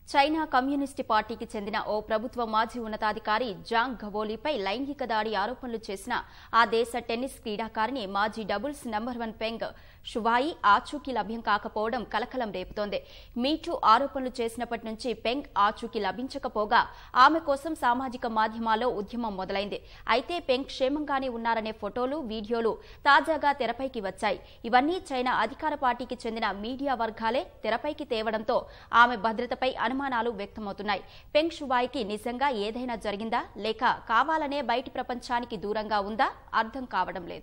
China communist పార్టీకి చెందిన ఓ ప్రభుత్వ మాజీ ఉన్నతాధికారి జాంగ్ గవోలీపై లైంగిక దాడి ఆరోపణలు చేసిన ఆ దేశ టెన్నిస్ క్రీడాకారిణి మాజీ doubles number one Peng Shuai ఆచూకీ లభ్యం కాకపోవడం కలకలం రేపుతోంది మీటూ ఆరోపణలు చేసినప్పటి నుంచి పెంగ్ ఆచూకీ లభించకపోగా ఆమె కోసం సామాజిక మాధ్యమాల్లో ఉద్యమం మొదలైంది అయితే పెంగ్ క్షేమంగానే ఉన్నారనే ఫోటోలు వీడియోలు తాజాగా తెరపైకి వచ్చాయి ఇవన్నీ చైనా అధికార పార్టీకి చెందిన మీడియా వర్గాలే తెరపైకి తేవడంతో ఆమె భద్రతపై అనుమానాలు వ్యక్తమవుతున్నాయి పెంగ్ షువాయికి నిజంగా ఏదైనా జరిగిందా లేక కావాలనే బయటి ప్రపంచానికి దూరంగా ఉందా అర్థం కావడం లేదు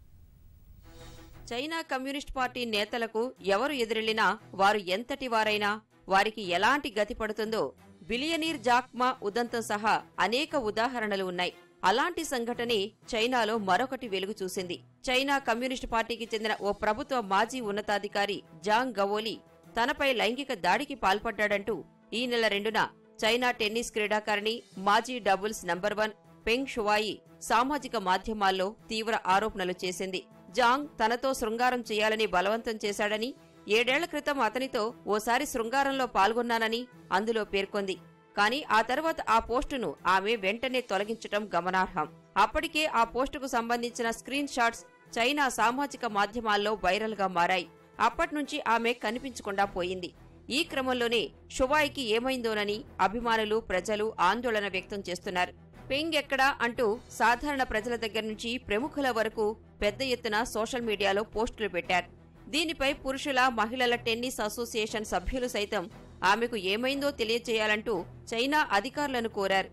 చైనా కమ్యూనిస్ట్ పార్టీ నేతలకు ఎవరు ఎదురెళ్లినా వారు ఎంతటి వారైనా వారికి ఎలాంటి గతి పడుతుందో బిలియనీర్ జాక్మా ఉదంతం సహా అనేక ఉదాహరణలు ఉన్నాయి అలాంటి సంఘటనే చైనాలో మరొకటి వెలుగు చూసింది చైనా కమ్యూనిస్ట్ పార్టీకి చెందిన ఓ ప్రభుత్వ మాజీ ఉన్నతాధికారి జాంగ్ గవోలి తనపై లైంగిక దాడికి పాల్పడ్డాడంటూ ఈ నెల రెండున చైనా టెన్నిస్ క్రీడాకారిణి మాజీ doubles number one Peng Shuai సామాజిక మాధ్యమాల్లో తీవ్ర ఆరోపణలు చేసింది జాంగ్ తనతో శృంగారం చేయాలని బలవంతం చేశాడని ఏడేళ్ల క్రితం అతనితో ఓసారి శృంగారంలో పాల్గొన్నానని అందులో పేర్కొంది కానీ ఆ తర్వాత ఆ పోస్టును ఆమె వెంటనే తొలగించటం గమనార్హం అప్పటికే ఆ పోస్టుకు సంబంధించిన స్క్రీన్ షాట్స్ చైనా సామాజిక మాధ్యమాల్లో వైరల్ గా మారాయి అప్పట్నుంచి ఆమె కనిపించకుండా పోయింది ఈ క్రమంలోనే షువాయికి ఏమైందోనని అభిమానులు ప్రజలు ఆందోళన వ్యక్తం చేస్తున్నారు పెంగ్ ఎక్కడా అంటూ సాధారణ ప్రజల దగ్గర నుంచి ప్రముఖుల వరకు పెద్ద ఎత్తున సోషల్ మీడియాలో పోస్టులు పెట్టారు దీనిపై పురుషుల మహిళల టెన్నిస్ అసోసియేషన్ సభ్యులు సైతం ఆమెకు ఏమైందో తెలియజేయాలంటూ చైనా అధికారులను కోరారు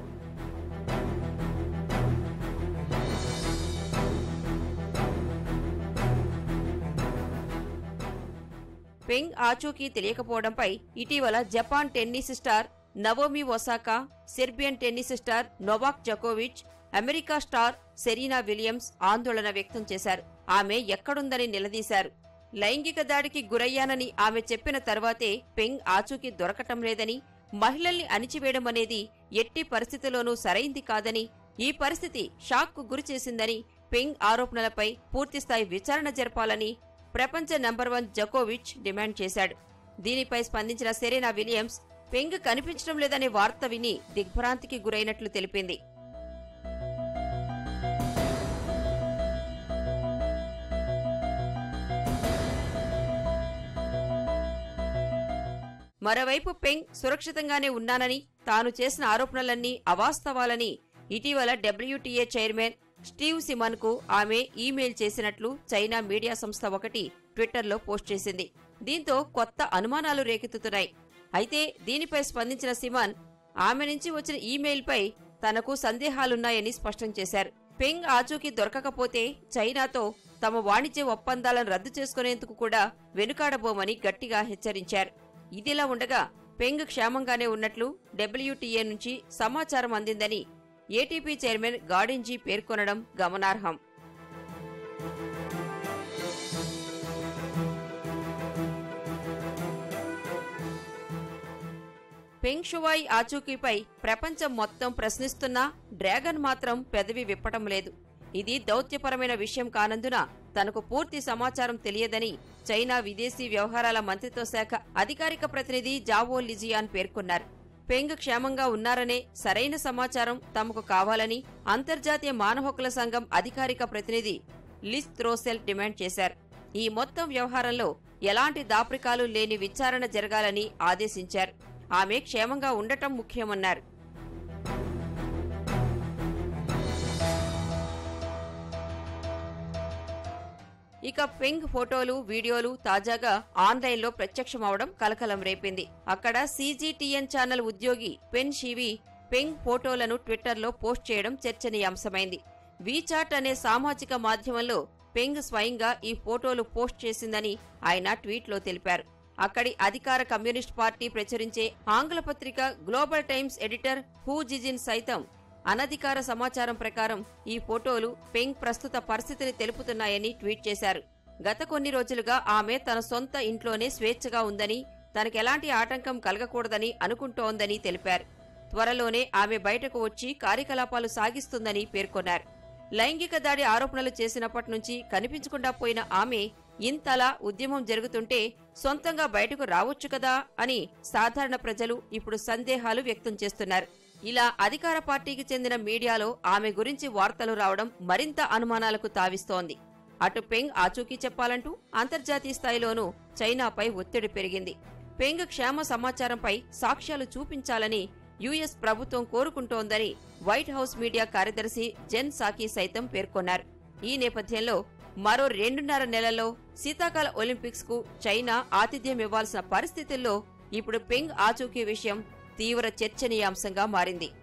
పెంగ్ ఆచూకీ తెలియకపోవడంపై ఇటీవల Japan tennis star Naomi Osaka Serbian tennis star Novak జకోవిచ్ అమెరికా స్టార్ సెరీనా విలియమ్స్ ఆందోళన వ్యక్తం చేశారు ఆమె ఎక్కడుందని నిలదీశారు లైంగిక దాడికి గురయ్యానని ఆమె చెప్పిన తర్వాతే పెంగ్ ఆచూకీ దొరకటం లేదని మహిళల్ని అణిచివేయడం అనేది ఎట్టి పరిస్థితిలోనూ సరైంది కాదని ఈ పరిస్థితి షాక్కు గురిచేసిందని పెంగ్ ఆరోపణలపై పూర్తిస్థాయి విచారణ జరపాలని ప్రపంచ నంబర్ వన్ జకోవిచ్ డిమాండ్ చేశాడు దీనిపై స్పందించిన సెరీనా విలియమ్స్ పెంగ్ కనిపించడం లేదనే వార్త విని దిగ్భ్రాంతికి గురైనట్లు తెలిపింది మరోవైపు పెంగ్ సురక్షితంగానే ఉన్నానని తాను చేసిన ఆరోపణలన్నీ అవాస్తవాలని ఇటీవల డబ్ల్యూటీఏ చైర్మన్ స్టీవ్ సిమన్ కు ఆమె ఈమెయిల్ చేసినట్లు చైనా మీడియా సంస్థ ఒకటి ట్విట్టర్లో పోస్ట్ చేసింది దీంతో కొత్త అనుమానాలు రేకెత్తుతున్నాయి అయితే దీనిపై స్పందించిన సిమన్ ఆమె నుంచి వచ్చిన ఈమెయిల్పై తనకు సందేహాలున్నాయని స్పష్టం చేశారు పెంగ్ ఆచూకీ దొరకకపోతే చైనాతో తమ వాణిజ్య ఒప్పందాలను రద్దు చేసుకునేందుకు కూడా వెనుకాడబోమని గట్టిగా హెచ్చరించారు ఇదిలా ఉండగా పెంగ్ క్షేమంగానే ఉన్నట్లు డబ్ల్యూటీఏ నుంచి సమాచారం అందిందని ఏటీపీ చైర్మన్ గాడింజీ పేర్కొనడం గమనార్హం పెంగ్ షువాయి ఆచూకీపై ప్రపంచం మొత్తం ప్రశ్నిస్తున్నా డ్రాగన్ మాత్రం పెదవి విప్పటం లేదు ఇది దౌత్యపరమైన విషయం కానందున తనకు పూర్తి సమాచారం తెలియదని చైనా విదేశీ వ్యవహారాల మంత్రిత్వ శాఖ అధికారిక ప్రతినిధి జావో లిజియాన్ పేర్కొన్నారు పెంగ్ క్షేమంగా ఉన్నారనే సరైన సమాచారం తమకు కావాలని అంతర్జాతీయ మానవ హక్కుల సంఘం అధికారిక ప్రతినిధి లిస్ త్రోసెల్ డిమాండ్ చేశారు ఈ మొత్తం వ్యవహారంలో ఎలాంటి దాపరికాలు లేని విచారణ జరగాలని ఆదేశించారు ఆమె క్షేమంగా ఉండటం ముఖ్యమన్నారు ఇక పెంగ్ ఫోటోలు వీడియోలు తాజాగా ఆన్లైన్లో ప్రత్యక్షమవడం కలకలం రేపింది అక్కడ సీజీటీఎన్ ఛానల్ ఉద్యోగి పెన్ షివి పెంగ్ ఫోటోలను ట్విట్టర్లో పోస్ట్ చేయడం చర్చనీయాంశమైంది వీచాట్ అనే సామాజిక మాధ్యమంలో పెంగ్ స్వయంగా ఈ ఫోటోలు పోస్ట్ చేసిందని ఆయన ట్వీట్లో తెలిపారు అక్కడి అధికార కమ్యూనిస్ట్ పార్టీ ప్రచురించే ఆంగ్ల పత్రిక Global Times editor Hu Xijin సైతం అనధికార సమాచారం ప్రకారం ఈ ఫోటోలు పెంగ్ ప్రస్తుత పరిస్థితిని తెలుపుతున్నాయని ట్వీట్ చేశారు గత కొన్ని రోజులుగా ఆమె తన సొంత ఇంట్లోనే స్వేచ్ఛగా ఉందని తనకెలాంటి ఆటంకం కలగకూడదని అనుకుంటోందని తెలిపారు త్వరలోనే ఆమె బయటకు వచ్చి కార్యకలాపాలు సాగిస్తుందని పేర్కొన్నారు లైంగిక దాడి ఆరోపణలు చేసినప్పటి నుంచి కనిపించకుండా పోయిన ఆమె ఇంతలా ఉద్యమం జరుగుతుంటే సొంతంగా బయటకు రావొచ్చు కదా అని సాధారణ ప్రజలు ఇప్పుడు సందేహాలు వ్యక్తం చేస్తున్నారు ఇలా అధికార పార్టీకి చెందిన మీడియాలో ఆమె గురించి వార్తలు రావడం మరింత అనుమానాలకు తావిస్తోంది అటు పెంగ్ ఆచూకీ చెప్పాలంటూ అంతర్జాతీయ స్థాయిలోనూ చైనాపై ఒత్తిడి పెరిగింది పెంగ్ క్షేమ సమాచారంపై సాక్ష్యాలు చూపించాలని యుఎస్ ప్రభుత్వం కోరుకుంటోందని వైట్ హౌస్ మీడియా కార్యదర్శి జెన్ సాకీ సైతం పేర్కొన్నారు ఈ నేపథ్యంలో మరో రెండున్నర నెలల్లో శీతాకాల ఒలింపిక్స్ కు చైనా ఆతిథ్యం ఇవ్వాల్సిన పరిస్థితుల్లో ఇప్పుడు పెంగ్ ఆచూకీ విషయం తీవ్ర చర్చనీయాంశంగా మారింది